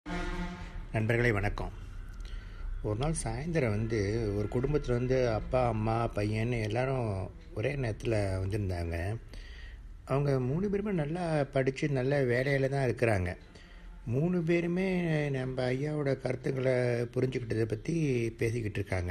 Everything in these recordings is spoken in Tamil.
நண்பர்களே வணக்கம் ஒரு நாள் சாயந்தரம் வந்து ஒரு குடும்பத்தில் வந்து அப்பா அம்மா பையன் எல்லாரும் ஒரே நேரத்தில் வந்திருந்தாங்க அவங்க மூணு பேருமே நல்லா படித்து நல்ல வேலையில் தான் இருக்கிறாங்க மூணு பேருமே நம்ம ஐயாவோட கருத்துக்களை புரிஞ்சுக்கிட்டதை பற்றி பேசிக்கிட்டு இருக்காங்க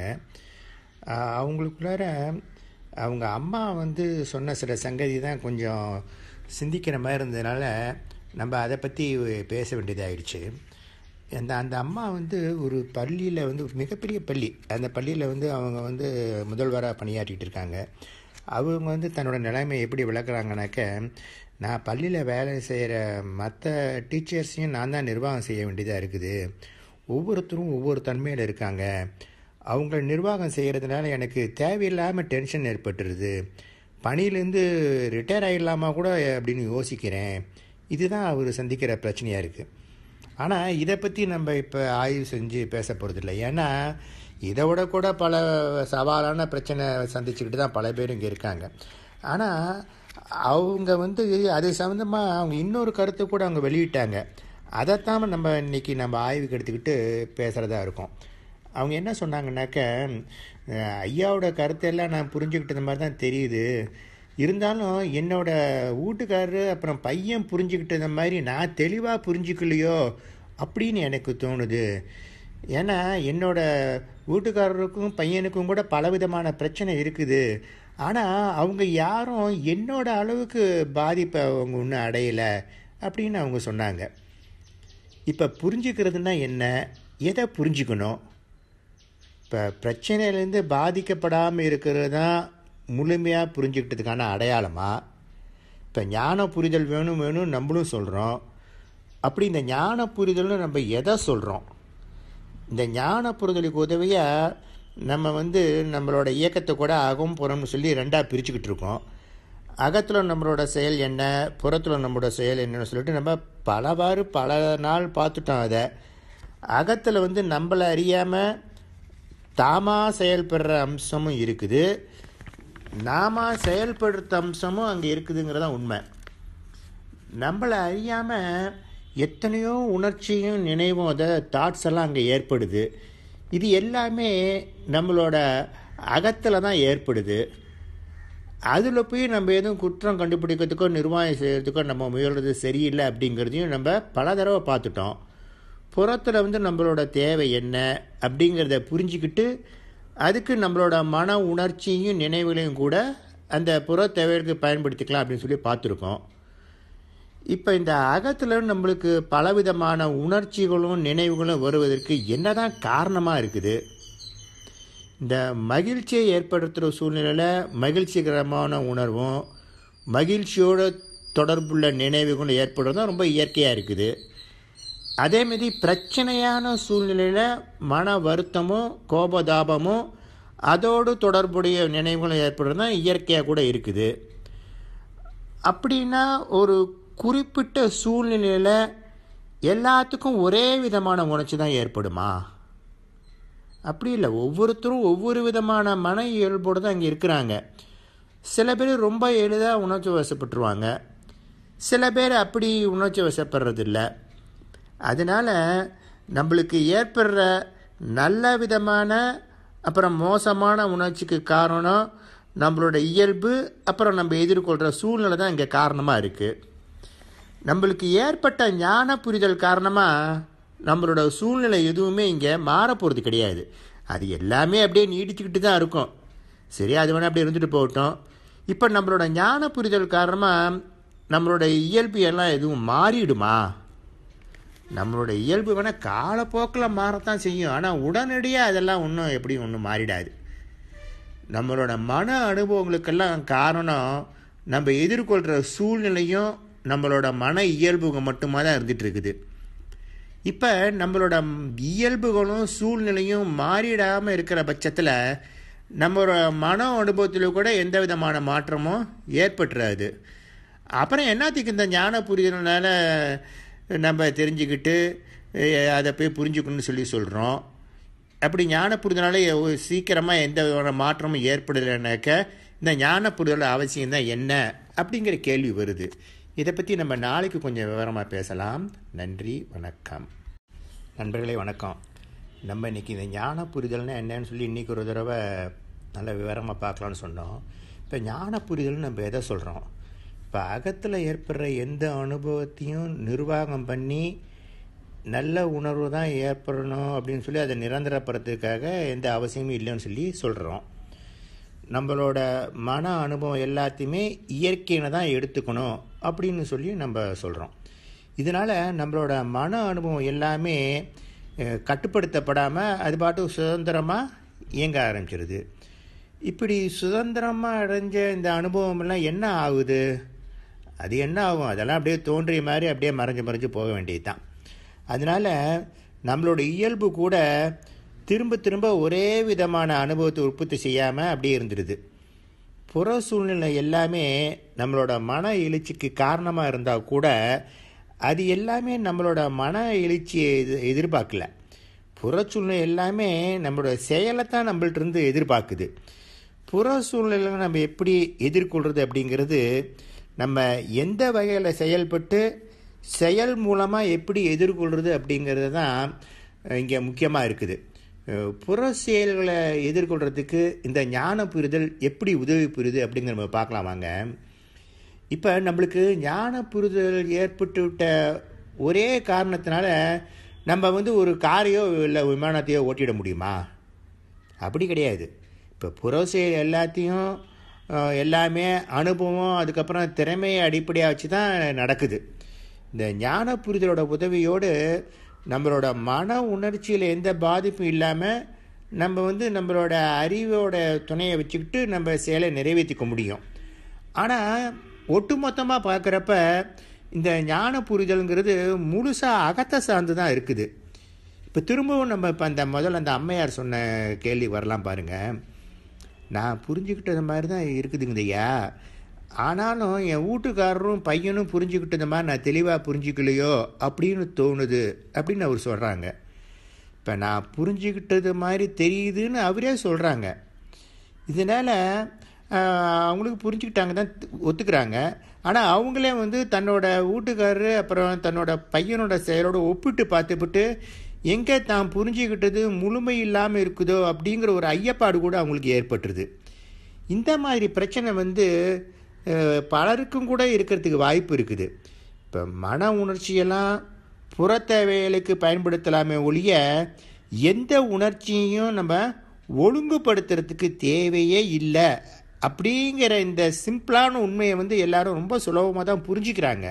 ஆஹ் அவங்களுக்குள்ளார அவங்க அம்மா வந்து சொன்ன சில சங்கதி தான் கொஞ்சம் சிந்திக்கிற மாதிரி இருந்ததுனால நம்ம அதை பற்றி பேச வேண்டியதாகிடுச்சு அந்த அந்த அம்மா வந்து ஒரு பள்ளியில் வந்து ஒரு மிகப்பெரிய பள்ளி அந்த பள்ளியில் வந்து அவங்க வந்து முதல்வராக பணியாற்றிட்டு இருக்காங்க அவங்க வந்து தன்னோட நிலைமை எப்படி விளக்குறாங்கனாக்க நான் பள்ளியில் வேலை செய்கிற மற்ற டீச்சர்ஸையும் நான் தான் நிர்வாகம் செய்ய வேண்டியதாக இருக்குது ஒவ்வொருத்தரும் ஒவ்வொரு தன்மையில் இருக்காங்க அவங்கள நிர்வாகம் செய்கிறதுனால எனக்கு தேவையில்லாமல் டென்ஷன் ஏற்பட்டுருது பணியிலேருந்து ரிட்டையர் ஆகிடலாமா கூட அப்படின்னு யோசிக்கிறேன் இதுதான் அவர் சந்திக்கிற பிரச்சனையாக இருக்குது ஆனால் இதை பற்றி நம்ம இப்போ ஆய்வு செஞ்சு பேச போகிறதில்ல ஏன்னா இதை விட கூட பல சவாலான பிரச்சனை சந்திச்சுக்கிட்டு தான் பல பேர் இங்கே இருக்காங்க ஆனால் அவங்க வந்து அது சம்மந்தமாக அவங்க இன்னொரு கருத்தை கூட அவங்க வெளியிட்டாங்க அதைத்தான் நம்ம இன்னைக்கு நம்ம ஆய்வுக்கு எடுத்துக்கிட்டு பேசுகிறதா இருக்கோம் அவங்க என்ன சொன்னாங்கன்னாக்க அஹ், ஐயாவோட கருத்தெல்லாம் நான் புரிஞ்சுக்கிட்டது மாதிரி தான் தெரியுது இருந்தாலும் என்னோட வீட்டுக்காரரு அப்புறம் பையன் புரிஞ்சுக்கிட்டது மாதிரி நான் தெளிவாக புரிஞ்சுக்கலையோ அப்படின்னு எனக்கு தோணுது ஏன்னா என்னோட வீட்டுக்காரருக்கும் பையனுக்கும் கூட பலவிதமான பிரச்சனை இருக்குது ஆனால் அவங்க யாரும் என்னோட அளவுக்கு பாதிப்பை அவங்க ஒன்றும் அடையலை அப்படின்னு அவங்க சொன்னாங்க இப்போ புரிஞ்சுக்கிறதுனா என்ன எதை புரிஞ்சுக்கணும் இப்போ பிரச்சனையிலேருந்து பாதிக்கப்படாமல் இருக்கிறது தான் முழுமையாக புரிஞ்சுக்கிட்டதுக்கான அடையாளமா இப்போ ஞான புரிதல் வேணும் வேணும் நம்மளும் சொல்கிறோம் அப்படி இந்த ஞான புரிதல்னு நம்ம எதை சொல்கிறோம் இந்த ஞான புரிதலுக்கு உதவியாக நம்ம வந்து நம்மளோட இயக்கத்தை கூட அகம் புறம்னு சொல்லி ரெண்டாக பிரிச்சுக்கிட்டு இருக்கோம் அகத்தில் நம்மளோட செயல் என்ன புறத்தில் நம்மளோட செயல் என்னன்னு சொல்லிட்டு நம்ம பலவாறு பல நாள் பார்த்துட்டோம் அதை அகத்தில் வந்து நம்மளை அறியாமல் தாமா செயல்படுற அம்சமும் இருக்குது நாம செயல்படுற அம்சமும் அங்கே இருக்குதுங்கிறதா உண்மை நம்மளை அறியாமல் எத்தனையோ உணர்ச்சியும் நினைவும் அதை தாட்ஸ் எல்லாம் அங்கே ஏற்படுது இது எல்லாமே நம்மளோட அகத்தில் தான் ஏற்படுது அதில் போய் நம்ம எதுவும் குற்றம் கண்டுபிடிக்கிறதுக்கோ நிர்வாகம் செய்கிறதுக்கோ நம்ம முயல்றது சரியில்லை அப்படிங்கிறதையும் நம்ம பல தடவை பார்த்துட்டோம் புறத்தில் வந்து நம்மளோட தேவை என்ன அப்படிங்கிறத புரிஞ்சுக்கிட்டு அதுக்கு நம்மளோட மன உணர்ச்சியும் நினைவுகளையும் கூட அந்த புற தேவைகளுக்கு பயன்படுத்திக்கலாம் அப்படின்னு சொல்லி பார்த்துருக்கோம் இப்போ இந்த அகத்தில் நம்மளுக்கு பலவிதமான உணர்ச்சிகளும் நினைவுகளும் வருவதற்கு என்னதான் காரணமாக இருக்குது இந்த மகிழ்ச்சியை ஏற்படுத்துகிற சூழ்நிலையில் மகிழ்ச்சிகரமான உணர்வும் மகிழ்ச்சியோட தொடர்புள்ள நினைவுகளும் ஏற்படுறது தான் ரொம்ப இயற்கையாக இருக்குது அதேமாரி பிரச்சனையான சூழ்நிலையில் மன வருத்தமும் கோபதாபமும் அதோடு தொடர்புடைய நினைவுகளும் ஏற்படுறது தான் இயற்கையாக கூட இருக்குது அப்படின்னா ஒரு குறிப்பிட்ட சூழ்நிலையில் எல்லாத்துக்கும் ஒரே விதமான உணர்ச்சி தான் ஏற்படுமா அப்படி இல்லை ஒவ்வொருத்தரும் ஒவ்வொரு விதமான மன இயல்போடு தான் இங்கே இருக்கிறாங்க சில பேர் ரொம்ப எளிதாக உணர்ச்சி வசப்பட்டுருவாங்க சில பேர் அப்படி உணர்ச்சி வசப்படுறதில்ல அதனால் நம்மளுக்கு ஏற்படுற நல்ல விதமான அப்புறம் மோசமான உணர்ச்சிக்கு காரணம் நம்மளோட இயல்பு அப்புறம் நம்ம எதிர்கொள்கிற சூழ்நிலை தான் இங்கே காரணமாக இருக்குது நம்மளுக்கு ஏற்பட்ட ஞான புரிதல் காரணமாக நம்மளோட சூழ்நிலை எதுவுமே இங்கே மாறப்போகிறது கிடையாது அது எல்லாமே அப்படியே நீடிச்சுக்கிட்டு தான் இருக்கும் சரி அது வேணால் அப்படியே இருந்துட்டு போகட்டும் இப்போ நம்மளோட ஞான புரிதல் காரணமாக நம்மளோட இயல்பு எல்லாம் எதுவும் மாறிடுமா நம்மளோட இயல்பு வேணால் காலப்போக்கில் மாறத்தான் செய்யும் ஆனால் உடனடியாக அதெல்லாம் ஒன்றும் எப்படி ஒன்றும் மாறிடாது நம்மளோட மன அனுபவங்களுக்கெல்லாம் காரணம் நம்ம எதிர்கொள்கிற சூழ்நிலையும் நம்மளோட மன இயல்புகள் மட்டுமா தான் இருந்துட்டு இருக்குது இப்போ நம்மளோட இயல்புகளும் சூழ்நிலையும் மாறிடாமல் இருக்கிற பட்சத்தில் நம்மளோட மன அனுபவத்தில் கூட எந்த விதமான மாற்றமும் ஏற்பட்டுறாது அப்புறம் என்னத்துக்கு இந்த ஞான புரிதல்னால நம்ம தெரிஞ்சுக்கிட்டு அஹ், அதை போய் புரிஞ்சுக்கணும்னு சொல்லி சொல்கிறோம் அப்படி ஞான புரிதனால சீக்கிரமாக எந்த விதமான மாற்றமும் ஏற்படலைனாக்க இந்த ஞான புரிதல் அவசியம் தான் என்ன அப்படிங்கிற கேள்வி வருது இதை பற்றி நம்ம நாளைக்கு கொஞ்சம் விவரமாக பேசலாம் நன்றி வணக்கம் நண்பர்களே வணக்கம் நம்ம இன்றைக்கி இந்த ஞான புரிதல்னா என்னன்னு சொல்லி இன்றைக்கி ஒரு தடவை நல்ல விவரமாக பார்க்கலான்னு சொன்னோம் இப்போ ஞான புரிதல்னு நம்ம எதை சொல்கிறோம் இப்போ அகத்தில் ஏற்படுற எந்த அனுபவத்தையும் நிர்வாகம் பண்ணி நல்ல உணர்வு தான் ஏற்படணும் அப்படின்னு சொல்லி அதை நிரந்தரப்படுறதுக்காக எந்த அவசியமும் இல்லைன்னு சொல்லி சொல்கிறோம் நம்மளோட மன அனுபவம் எல்லாத்தையுமே இயற்கையின தான் எடுத்துக்கணும் அப்படின்னு சொல்லி நம்ம சொல்கிறோம் இதனால் நம்மளோட மன அனுபவம் எல்லாமே அஹ், கட்டுப்படுத்தப்படாமல் அது பாட்டு சுதந்திரமாக இயங்க ஆரம்பிச்சிருது இப்படி சுதந்திரமாக அடைஞ்ச இந்த அனுபவமெல்லாம் என்ன ஆகுது அது என்ன ஆகும் அதெல்லாம் அப்படியே தோன்றிய மாதிரி அப்படியே மறைஞ்சு மறைஞ்சு போக வேண்டியது தான் அதனால் நம்மளோட இயல்பு கூட திரும்ப திரும்ப ஒரே விதமான அனுபவத்தை உற்பத்தி செய்யாமல் அப்படியே இருந்துடுது புற சூழ்நிலை எல்லாமே நம்மளோட மன எழுச்சிக்கு காரணமாக இருந்தால் கூட அது எல்லாமே நம்மளோட மன எழுச்சியை எது எதிர்பார்க்கல புற சூழ்நிலை எல்லாமே நம்மளோட செயலை தான் நம்மள்ட்ட இருந்து எதிர்பார்க்குது புற சூழ்நிலையை நம்ம எப்படி எதிர்கொள்கிறது அப்படிங்கிறது நம்ம எந்த வகையில் செயல்பட்டு செயல் மூலமாக எப்படி எதிர்கொள்கிறது அப்படிங்கிறது தான் இங்கே முக்கியமாக இருக்குது அஹ் புற செயல்களை எதிர்கொள்கிறதுக்கு இந்த ஞான புரிதல் எப்படி உதவி புரியுது அப்படிங்கிற நம்ம பார்க்கலாம் வாங்க இப்போ நம்மளுக்கு ஞான புரிதல் ஏற்பட்டு விட்ட ஒரே காரணத்தினால நம்ம வந்து ஒரு காரையோ இல்லை விமானத்தையோ ஓட்டிட முடியுமா அப்படி கிடையாது இப்போ புற செயல் எல்லாத்தையும் அஹ், எல்லாமே அனுபவம் அதுக்கப்புறம் திறமையை அடிப்படையாக வச்சு தான் நடக்குது இந்த ஞான புரிதலோட உதவியோடு நம்மளோட மன உணர்ச்சியில் எந்த பாதிப்பும் இல்லாமல் நம்ம வந்து நம்மளோட அறிவோட துணையை வச்சுக்கிட்டு நம்ம செயலை நிறைவேற்றிக்க முடியும் ஆனால் ஒட்டுமொத்தமாக பார்க்குறப்ப இந்த ஞான புரிதல்ங்கிறது முழுசாக அகத்தை சார்ந்து தான் இருக்குது இப்போ திரும்பவும் நம்ம இப்போ அந்த முதல்ல அந்த அம்மையார் சொன்ன கேள்வி வரலாம் பாருங்க நான் புரிஞ்சுக்கிட்டது மாதிரி தான் இருக்குதுங்க ஐயா ஆனாலும் என் வீட்டுக்காரரும் பையனும் புரிஞ்சுக்கிட்டது மாதிரி நான் தெளிவாக புரிஞ்சுக்கலையோ அப்படின்னு தோணுது அப்படின்னு அவர் சொல்கிறாங்க இப்போ நான் புரிஞ்சுக்கிட்டது மாதிரி தெரியுதுன்னு அவரே சொல்கிறாங்க இதனால் அவங்களுக்கு புரிஞ்சுக்கிட்டாங்க தான் ஒத்துக்கிறாங்க ஆனால் அவங்களே வந்து தன்னோட வீட்டுக்காரரு அப்புறம் தன்னோட பையனோட செயலோட ஒப்பிட்டு பார்த்துப்பிட்டு எங்கே தான் புரிஞ்சுக்கிட்டது முழுமை இல்லாமல் இருக்குதோ அப்படிங்கிற ஒரு ஐயப்பாடு கூட அவங்களுக்கு ஏற்பட்டுருது இந்த மாதிரி பிரச்சனை வந்து அஹ், பலருக்கும் கூட இருக்கிறதுக்கு வாய்ப்பு இருக்குது இப்போ மன உணர்ச்சியெல்லாம் புற தேவைகளுக்கு பயன்படுத்தலாமே ஒழிய எந்த உணர்ச்சியையும் நம்ம ஒழுங்குபடுத்துறதுக்கு தேவையே இல்லை அப்படிங்கிற இந்த சிம்பிளான உண்மையை வந்து எல்லாரும் ரொம்ப சுலபமாக தான் புரிஞ்சுக்கிறாங்க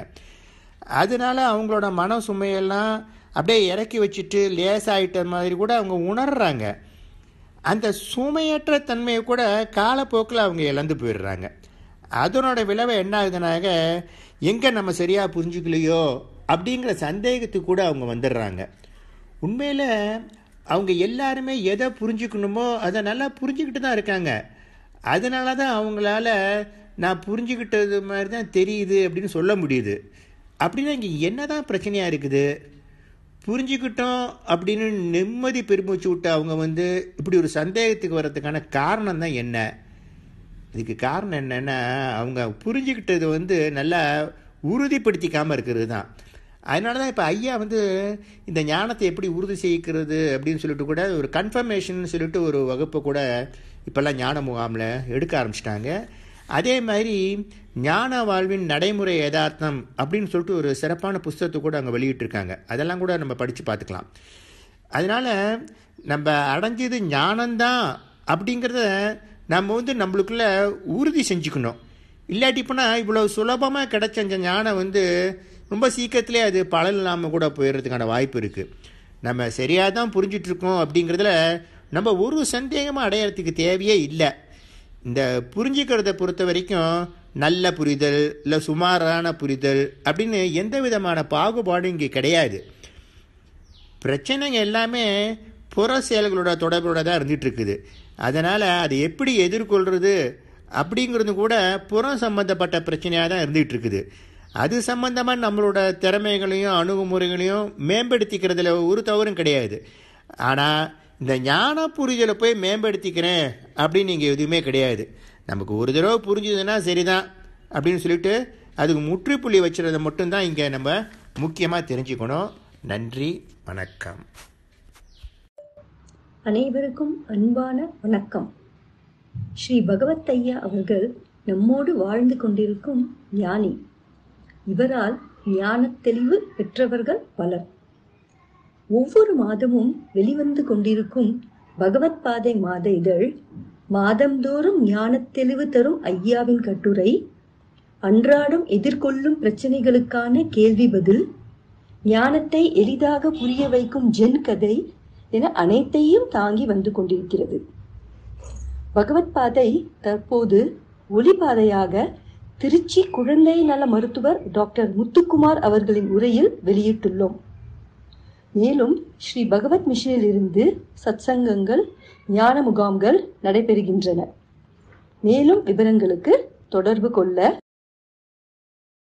அதனால அவங்களோட மன சுமையெல்லாம் அப்படியே இறக்கி வச்சுட்டு லேசாயிட்ட மாதிரி கூட அவங்க உணர்றாங்க அந்த சுமையற்ற தன்மையை கூட காலப்போக்கில் அவங்க இழந்து போயிடுறாங்க அதனோட விளைவை என்ன ஆகுதுனாக்க எங்கே நம்ம சரியாக புரிஞ்சுக்கலையோ அப்படிங்கிற சந்தேகத்துக்கு கூட அவங்க வந்துடுறாங்க உண்மையில் அவங்க எல்லாருமே எதை புரிஞ்சுக்கணுமோ அதை நல்லா புரிஞ்சுக்கிட்டு தான் இருக்காங்க அதனால தான் அவங்களால நான் புரிஞ்சுக்கிட்டது மாதிரி தான் தெரியுது அப்படின்னு சொல்ல முடியுது அப்படின்னா இங்கே என்ன தான் பிரச்சனையாக இருக்குது புரிஞ்சுக்கிட்டோம் அப்படின்னு நிம்மதி பெருமூச்சு விட்டு அவங்க வந்து இப்படி ஒரு சந்தேகத்துக்கு வர்றதுக்கான காரணம் தான் என்ன இதுக்கு காரணம் என்னென்னா அவங்க புரிஞ்சுக்கிட்டது வந்து நல்லா உறுதிப்படுத்திக்காமல் இருக்கிறது தான் அதனால தான் இப்போ ஐயா வந்து இந்த ஞானத்தை எப்படி உறுதி செய்கிறது அப்படின்னு சொல்லிட்டு கூட ஒரு கன்ஃபர்மேஷன் சொல்லிட்டு ஒரு வகுப்பை கூட இப்போல்லாம் ஞான முகாமில் எடுக்க ஆரம்பிச்சிட்டாங்க அதே மாதிரி ஞான வாழ்வின் நடைமுறை யதார்த்தம் அப்படின்னு சொல்லிட்டு ஒரு சிறப்பான புஸ்தகத்தை கூட அங்கே வெளியிட்டிருக்காங்க அதெல்லாம் கூட நம்ம படித்து பார்த்துக்கலாம் அதனால் நம்ம அடைஞ்சது ஞானம்தான் அப்படிங்கிறத நம்ம வந்து நம்மளுக்குள்ள உறுதி செஞ்சுக்கணும் இல்லாட்டி போனால் இவ்வளோ சுலபமாக கிடைச்ச இந்த ஞானம் வந்து ரொம்ப சீக்கிரத்திலே அது பலன் இல்லாமல் கூட போயிடுறதுக்கான வாய்ப்பு இருக்குது நம்ம சரியாக தான் புரிஞ்சிட்ருக்கோம் அப்படிங்கிறதுல நம்ம ஒரு சந்தேகமாக அடையிறதுக்கு தேவையே இல்லை இந்த புரிஞ்சுக்கிறத பொறுத்த வரைக்கும் நல்ல புரிதல் இல்லை சுமாரான புரிதல் அப்படின்னு எந்த விதமான பாகுபாடும் இங்கே கிடையாது பிரச்சனைங்க எல்லாமே புற செயல்களோட தொடர்போட தான் இருந்துட்டு இருக்குது அதனால் அதை எப்படி எதிர்கொள்கிறது அப்படிங்கிறது கூட புறம் சம்பந்தப்பட்ட பிரச்சனையாக தான் இருந்துகிட்டு இருக்குது அது சம்பந்தமாக நம்மளோட திறமைகளையும் அணுகுமுறைகளையும் மேம்படுத்திக்கிறதுல ஒரு தவறும் கிடையாது ஆனால் இந்த ஞான புரிதலை போய் மேம்படுத்திக்கிறேன் அப்படின்னு இங்கே எதுவுமே கிடையாது நமக்கு ஒரு தடவை புரிஞ்சுதுன்னா சரிதான் அப்படின்னு சொல்லிட்டு அதுக்கு முற்றுப்புள்ளி வச்சுறத மட்டும்தான் இங்கே நம்ம முக்கியமாக தெரிஞ்சுக்கணும் நன்றி வணக்கம் அனைவருக்கும் அன்பான வணக்கம் ஸ்ரீ பகவத் ஐயா அவர்கள் நம்மோடு வாழ்ந்து கொண்டிருக்கும் ஞானி இவரால் ஞானத் தெளிவு பெற்றவர்கள் பலர் ஒவ்வொரு மாதமும் வெளிவந்து கொண்டிருக்கும் பகவத் பாதை மாத இதழ் மாதந்தோறும் ஞானத் தெளிவு தரும் ஐயாவின் கட்டுரை அன்றாடம் எதிர்கொள்ளும் பிரச்சனைகளுக்கான கேள்வி பதில் ஞானத்தை எளிதாக புரிய வைக்கும் ஜென் கதை என அனைத்தையும் தாங்கி வந்து கொண்டிருக்கிறது பகவத் பாதை தற்போது ஒளிபாதையாக திருச்சி குழந்தை நல மருத்துவர் டாக்டர் முத்துக்குமார் அவர்களின் உரையில் வெளியிட்டுள்ளோம் மேலும் ஸ்ரீ பகவத் மிஷனில் இருந்து சத்சங்கங்கள் ஞான முகாம்கள் நடைபெறுகின்றன மேலும் விவரங்களுக்கு தொடர்பு கொள்ள